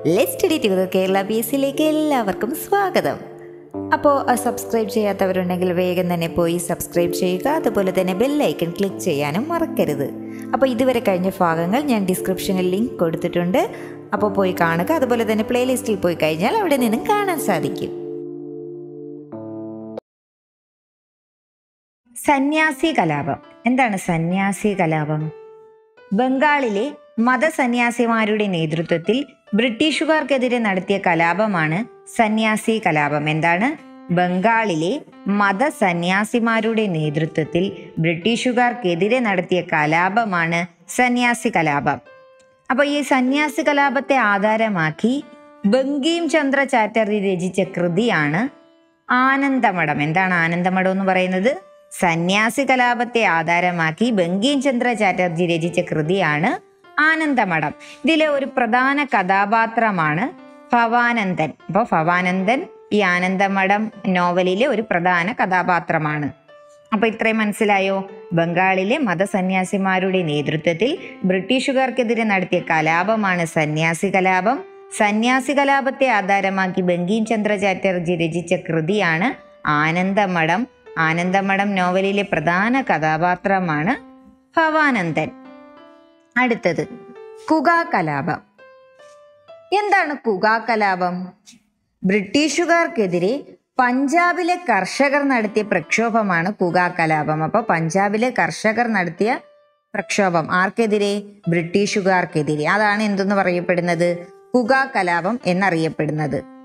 let study together Kerala B S സിയിലേക്ക് എല്ലാവർക്കും സ്വാഗതം അപ്പോൾ സബ്സ്ക്രൈബ് ചെയ്യാത്തവരുണ്ടെങ്കിൽ വേഗം തന്നെ പോയി സബ്സ്ക്രൈബ് ചെയ്യുക അതുപോലെ തന്നെ ബെല്ലൈക്കൺ ക്ലിക്ക് ചെയ്യാനും മറക്കരുത് അപ്പോൾ ഇതുവരെ കഴിഞ്ഞ ഭാഗങ്ങൾ ഞാൻ ഡിസ്ക്രിപ്ഷനിൽ ലിങ്ക് കൊടുത്തിട്ടുണ്ട് അപ്പോൾ പോയി കാണുക അതുപോലെ തന്നെ പ്ലേലിസ്റ്റിൽ പോയി കഴിഞ്ഞാൽ അവിടെ നിന്നും കാണാൻ സാധിക്കും സന്യാസി കലാപം എന്താണ് സന്യാസി കലാപം ബംഗാളിലെ മതസന്യാസിമാരുടെ നേതൃത്വത്തിൽ ബ്രിട്ടീഷുകാർക്കെതിരെ നടത്തിയ കലാപമാണ് സന്യാസി കലാപം എന്താണ് ബംഗാളിലെ മതസന്യാസിമാരുടെ നേതൃത്വത്തിൽ ബ്രിട്ടീഷുകാർക്കെതിരെ നടത്തിയ കലാപമാണ് സന്യാസി കലാപം അപ്പൊ ഈ സന്യാസി കലാപത്തെ ആധാരമാക്കി ബംഗീം ചന്ദ്ര ചാറ്റർജി രചിച്ച കൃതിയാണ് ആനന്ദമഠം എന്താണ് ആനന്ദമഠം എന്ന് പറയുന്നത് സന്യാസി കലാപത്തെ ആധാരമാക്കി ബംഗീം ചന്ദ്ര ചാറ്റർജി രചിച്ച കൃതിയാണ് ആനന്ദമഠം ഇതിലെ ഒരു പ്രധാന കഥാപാത്രമാണ് ഭവാനന്ദൻ അപ്പോൾ ഭവാനന്ദൻ ഈ ആനന്ദമഠം നോവലിലെ ഒരു പ്രധാന കഥാപാത്രമാണ് അപ്പൊ ഇത്രയും മനസ്സിലായോ ബംഗാളിലെ മതസന്യാസിമാരുടെ നേതൃത്വത്തിൽ ബ്രിട്ടീഷുകാർക്കെതിരെ നടത്തിയ കലാപമാണ് സന്യാസി കലാപം സന്യാസി കലാപത്തെ ആധാരമാക്കി ബംഗീം ചന്ദ്ര ചാറ്റർജി രചിച്ച കൃതിയാണ് ആനന്ദമഠം ആനന്ദമഠം നോവലിലെ പ്രധാന കഥാപാത്രമാണ് ഭവാനന്ദൻ അടുത്തത് കുഗാ കലാപം എന്താണ് കുഗാ കലാപം ബ്രിട്ടീഷുകാർക്കെതിരെ പഞ്ചാബിലെ കർഷകർ നടത്തിയ പ്രക്ഷോഭമാണ് കുഗാ കലാപം അപ്പോൾ പഞ്ചാബിലെ കർഷകർ നടത്തിയ പ്രക്ഷോഭം ആർക്കെതിരെ ബ്രിട്ടീഷുകാർക്കെതിരെ അതാണ് എന്തെന്ന് പറയപ്പെടുന്നത് കുഗാ കലാപം എന്നറിയപ്പെടുന്നത്